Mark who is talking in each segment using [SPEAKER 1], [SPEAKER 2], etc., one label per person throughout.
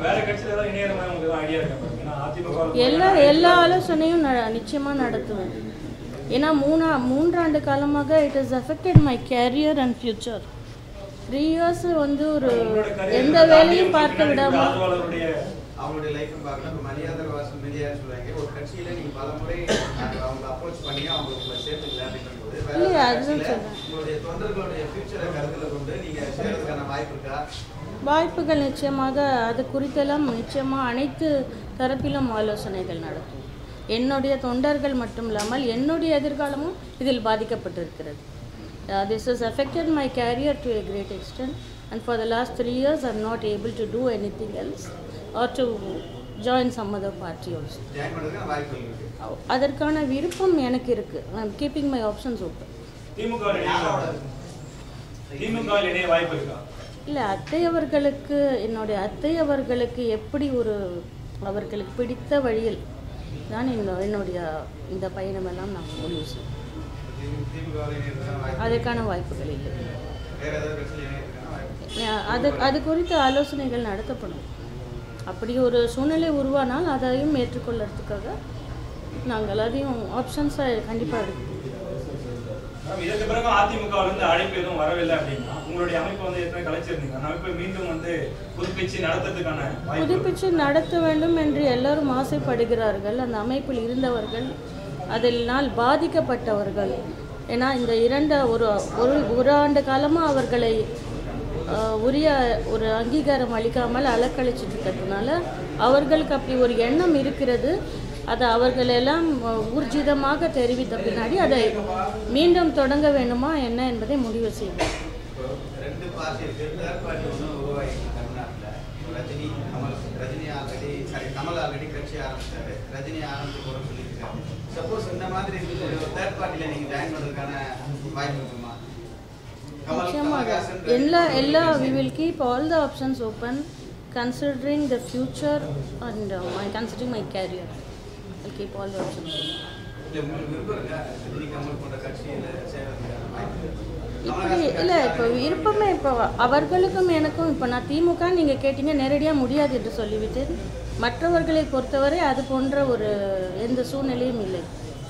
[SPEAKER 1] வேற கட்சியில ஏதாவது இணையற மாதிரி உங்களுக்கு ஐடியா இருக்கா மேம் ஏன்னா அதிமுக
[SPEAKER 2] எல்லா எல்லா ஆலோசனையும் ந நிச்சயமாக நடத்துவேன் ஏன்னா மூணா மூன்றாண்டு காலமாக it is affected my career and future three years வந்து ஒரு எந்த வேலையும் பார்க்க விடாமல்
[SPEAKER 1] ஆதரவாளருடைய
[SPEAKER 3] அவங்களுடைய லைஃப் பார்க்கணும் இப்போ மரியாதை வாசல் மீடியா சொல்றாங்க ஒரு கட்சியில நீங்க பல முறை அவங்க அப்ரோச் பண்ணி அவங்க உங்களை சேர்த்துக்கல அப்படின்னும்போது வேற ஒரு
[SPEAKER 2] இல்லையா, அதுதான்
[SPEAKER 3] கட்சியில
[SPEAKER 2] சொல்றேன்.
[SPEAKER 3] உங்களுடைய தொண்டர்களுடைய ஃபியூச்சரை கருத்துல கொண்டு நீங்க சேர்றதுக்கான வாய்ப்பு இருக்கா
[SPEAKER 2] வாய்ப்புகள் நிச்சயமாக அது குறித்தெல்லாம் நிச்சயமாக அனைத்து தரப்பிலும் ஆலோசனைகள் நடத்தும் என்னுடைய தொண்டர்கள் மட்டும் இல்லாமல் என்னுடைய எதிர்காலமும் இதில் பாதிக்கப்பட்டிருக்கிறது this is affected my career to a great extent and for the last three years i'm not able to do anything else or to join some other party also
[SPEAKER 3] join பண்ணுறதுக்கான வாய்ப்புகள் இருக்கு
[SPEAKER 2] அதற்கான விருப்பம் எனக்கு இருக்குது I'm keeping my options open
[SPEAKER 1] DMK வில் இணைய திமுக வில் இணைய வாய்ப்பு இருக்கா
[SPEAKER 2] இல்லை அத்தை அவர்களுக்கு என்னுடைய அத்தை அவர்களுக்கு எப்படி ஒரு அவர்களுக்கு பிடித்த வழியில் தான் என்னோ என்னுடைய இந்த பயணமெல்லாம் நான் முடிவு செய்வேன்
[SPEAKER 3] திமுக இணையறதுக்கான வாய்ப்பு
[SPEAKER 2] அதற்கான வாய்ப்புகள் இல்லை
[SPEAKER 3] வேற ஏதாவது கட்சியில் இணையறதுக்கான வாய்ப்பு
[SPEAKER 2] அஹ் அது அது குறித்த ஆலோசனைகள் நடத்தப்படும் அப்படி ஒரு சூழ்நிலை உருவானால் அதையும் ஏற்றுக்கொள்ளறதுக்காக நாங்கள் அதையும் ஆப்ஷன்ஸை கண்டிப்பாக எடுப்போம்
[SPEAKER 1] மேம் இதற்கு பிறகு அதிமுக ல இருந்து அழைப்பு எதுவும் வரவில்லை அப்படின்னா உங்களுடைய அமைப்பு வந்து ஏற்கனவே கலைச்சிருந்தீங்க அந்த அமைப்பை மீண்டும் வந்து புதுப்பிச்சு நடத்துறதுக்கான வாய்ப்பு இருக்கா?
[SPEAKER 2] புதுப்பிச்சு நடத்த வேண்டும் என்று எல்லாரும் ஆசைப்படுகிறார்கள் அந்த அமைப்பில் இருந்தவர்கள் அதனால் பாதிக்கப்பட்டவர்கள் ஏன்னா இந்த இரண்டு ஒரு ஒரு ஒரு ஆண்டு காலமாக அவர்களை ஆஹ், உரிய ஒரு அங்கீகாரம் அளிக்காமல் அலக்கழிச்சிட்டு இருக்கிறதுனால அவர்களுக்கு அப்படி ஒரு எண்ணம் இருக்கிறது அதை அவர்களெல்லாம் ஆஹ், ஊர்ஜிதமாக தெரிவித்த பின்னாடி அதை மீண்டும் தொடங்க வேண்டுமா என்ன என்பதை முடிவு செய்வோம்
[SPEAKER 3] இப்போ ரெண்டு பார்ட்டி இருக்கு தேர்ட் பார்ட்டி ஒன்று உருவாகிருக்கு தமிழ்நாட்டில் Rajini Kamal Rajini already sorry Kamal already கட்சி ஆரம்பிச்சாரு ரஜினி ஆரம்பிச்சு போகிறோம்னு சொல்லியிருக்காரு சப்போஸ் இந்த மாதிரி தேர்ட் பார்ட்டியில் நீங்கள் ஜாயின் பண்ணுறதுக்கான வாய்ப்பு இருக்குமா கமல்
[SPEAKER 2] நிச்சயமாக
[SPEAKER 3] கமல்ஹாசன்
[SPEAKER 2] எல்லா எல்லா we will keep all the options open considering the future and my considering my career I keep all the options
[SPEAKER 3] இல்லை உங்களுக்கு விருப்பம் இருக்கா ரஜினி கமல் போன்ற கட்சியில் சேர்றதுக்கான வாய்ப்பு
[SPEAKER 2] இப்படி இல்லை இப்போ விருப்பமே இப்போ அவர்களுக்கும் எனக்கும் இப்போ நான் திமுக நீங்கள் கேட்டீங்க நேரடியாக முடியாது என்று சொல்லிவிட்டு மற்றவர்களை பொறுத்தவரை அது போன்ற ஒரு எந்த சூழ்நிலையும் இல்லை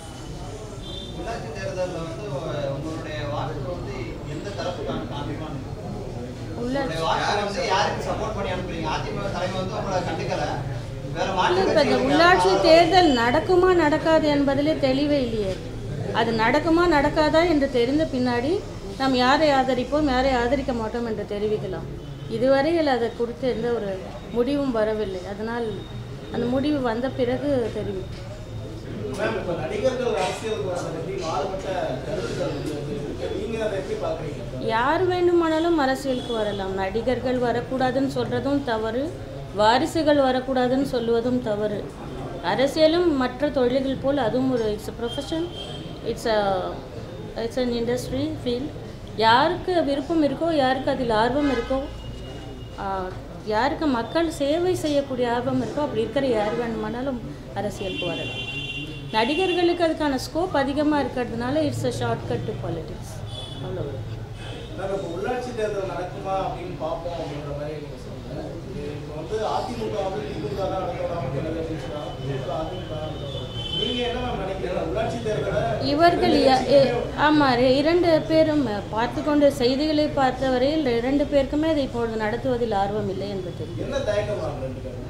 [SPEAKER 4] உள்ளாட்சி தேர்தலில் வந்து உ- உங்களுடைய வாக்கு வந்து எந்த தரப்புக்கான காமிப்பாங்க
[SPEAKER 2] உள்ளாட்சி
[SPEAKER 4] உங்களுடைய வாக்கு வந்து யாருக்கு சப்போர்ட் பண்ணி அனுப்புறீங்க அதிமுக தலைமை வந்து உங்களை கண்டுக்கல வேற
[SPEAKER 2] இல்லை
[SPEAKER 4] மாற்று
[SPEAKER 2] இப்போ இந்த
[SPEAKER 4] கட்சிகள்
[SPEAKER 2] உள்ளாட்சி
[SPEAKER 4] யாரும்
[SPEAKER 2] தேர்தல் நடக்குமா நடக்காது என்பதிலே தெளிவே இல்லையே அது நடக்குமா நடக்காதா என்று தெரிந்த பின்னாடி நாம் யாரை ஆதரிப்போம் யாரை ஆதரிக்க மாட்டோம் என்று தெரிவிக்கலாம் இதுவரையில் அதை குறித்து எந்த ஒரு முடிவும் வரவில்லை அதனால் அந்த முடிவு வந்த பிறகு தெரிவிக்கும்
[SPEAKER 5] மேம் இப்போ நடிகர்கள் அரசியலுக்கு வரதை பற்றி மாறுபட்ட கருத்துக்கள் வந்து இருக்கு நீங்க அதை எப்படி பார்க்குறீங்க
[SPEAKER 2] யார் வேண்டுமானாலும் அரசியலுக்கு வரலாம் நடிகர்கள் வரக்கூடாதுன்னு சொல்கிறதும் தவறு வாரிசுகள் வரக்கூடாதுன்னு சொல்லுவதும் தவறு அரசியலும் மற்ற தொழில்கள் போல் அதுவும் ஒரு it's a profession it's a it's an industry field யாருக்கு விருப்பம் இருக்கோ யாருக்கு அதில் ஆர்வம் இருக்கோ ஆஹ், யாருக்கு மக்கள் சேவை செய்யக்கூடிய ஆர்வம் இருக்கோ அப்படி இருக்கிற யார் வேணுமானாலும் அரசியலுக்கு வரலாம் நடிகர்களுக்கு அதுக்கான ஸ்கோப் அதிகமாக இருக்கிறதுனால it's a shortcut to politics அவ்வளோதான்
[SPEAKER 5] மேம் இப்போ உள்ளாட்சி தேர்தல் நடக்குமா அப்படின்னு பார்ப்போம் அப்படின்ற மாதிரி நீங்க சொல்லுங்க இப்போ வந்து அதிமுக வந்து திமுக தான் நடத்த விடாமல் பண்ணுது அப்படின்னு சொல்றாங்க திமுக அதிமுக தான் நடத்த விடாம. நீங்க என்ன மேம் நினைக்கிறீங்க உள்ளாட்சி தேர்தலை
[SPEAKER 2] இவர்கள் ய- எ- ஆமாம் ரெ- இரண்டு பேரும் பார்த்து கொண்டு செய்திகளை பார்த்த வரையில் இரண்டு பேருக்குமே அதை இப்பொழுது நடத்துவதில் ஆர்வம் இல்லை என்பது தெரியும்
[SPEAKER 5] என்ன தயக்கம் மேம் ரெண்டு பேரும்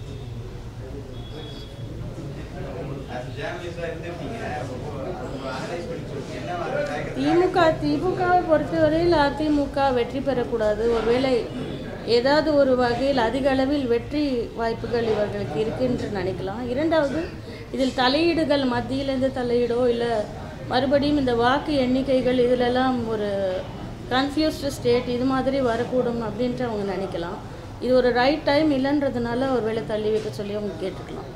[SPEAKER 3] as a journalist ஆ இருந்திருக்கீங்க அப்போ உங்களை அனலைஸ் பண்ணி சொல்லுங்க என்ன மாதிரி தயக்கத்தை
[SPEAKER 2] திமுக திமுகவை பொறுத்தவரையில் அதிமுக வெற்றி பெறக்கூடாது ஒருவேளை ஏதாவது ஒரு வகையில் அதிக அளவில் வெற்றி வாய்ப்புகள் இவர்களுக்கு இருக்கு என்று நினைக்கலாம் இரண்டாவது இதில் தலையீடுகள் மத்தியிலேருந்து தலையீடோ இல்லை மறுபடியும் இந்த வாக்கு எண்ணிக்கைகள் இதிலெல்லாம் ஒரு கன்ஃபியூஸ்டு ஸ்டேட் இது மாதிரி வரக்கூடும் அப்படின்ட்டு அவங்க நினைக்கலாம் இது ஒரு ரைட் டைம் இல்லைன்றதுனால ஒருவேளை தள்ளி வைக்க சொல்லி அவங்க கேட்டுக்கலாம்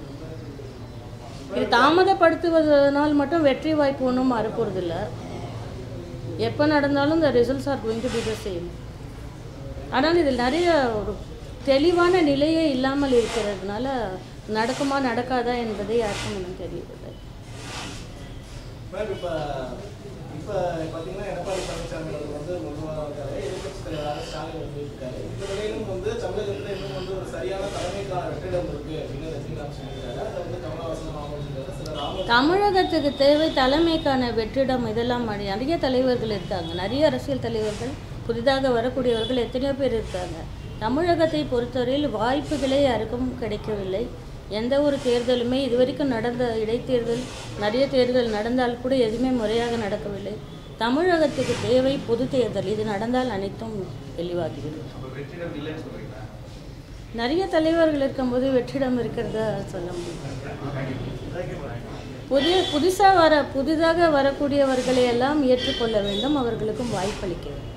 [SPEAKER 2] இது தாமதப்படுத்துவதனால் மட்டும் வெற்றி வாய்ப்பு ஒன்றும் மறப்போறதில்ல எப்போ நடந்தாலும் இந்த results are going to be the same ஆனால் இதில் நிறைய ஒரு தெளிவான நிலையே இல்லாமல் இருக்கிறதுனால நடக்குமா நடக்காதா என்பதை யாருக்கும் இன்னும் தெரியவில்லை
[SPEAKER 5] மேம் இப்போ இப்போ பார்த்தீங்கன்னா எடப்பாடி பழனிசாமி அவர்கள் வந்து முதல்வராக இருக்காரு எதிர்கட்சி தலைவராக ஸ்டாலின் வந்து இருக்காரு இந்த நிலையிலும் வந்து தமிழகத்தில் இன்னும் வந்து ஒரு சரியான தமிழகத்துக்கான வெற்றிடம் இருக்கு அப்படின்னு ரஜினிகாந்த் சொல்லியிருக்காரு அதை வந்து கமலஹாசன் அவங்க சொல்லியிருக்காரு சில ராம
[SPEAKER 2] தமிழகத்துக்கு தேவை தலைமைக்கான வெற்றிடம் இதெல்லாம் அடி- நிறைய தலைவர்கள் இருக்காங்க நிறைய அரசியல் தலைவர்கள் புதிதாக வரக்கூடியவர்கள் எத்தனையோ பேர் இருக்காங்க தமிழகத்தை பொறுத்தவரையில் வாய்ப்புகளே யாருக்கும் கிடைக்கவில்லை எந்த ஒரு தேர்தலுமே இதுவரைக்கும் நடந்த இடைத்தேர்தல் நிறைய தேர்தல் நடந்தால் கூட எதுவுமே முறையாக நடக்கவில்லை தமிழகத்துக்கு தேவை பொது தேர்தல் இது நடந்தால் அனைத்தும் தெளிவாகிவிடும்
[SPEAKER 3] அப்போ வெற்றிடம் இல்லைன்னு சொல்றீங்களா
[SPEAKER 2] நிறைய தலைவர்கள் இருக்கும்போது வெற்றிடம் இருக்கிறதா சொல்ல முடியும் புதிய புதுசாக வர புதிதாக வரக்கூடியவர்களை எல்லாம் ஏற்றுக்கொள்ள வேண்டும் அவர்களுக்கும் வாய்ப்பளிக்க வேண்டும்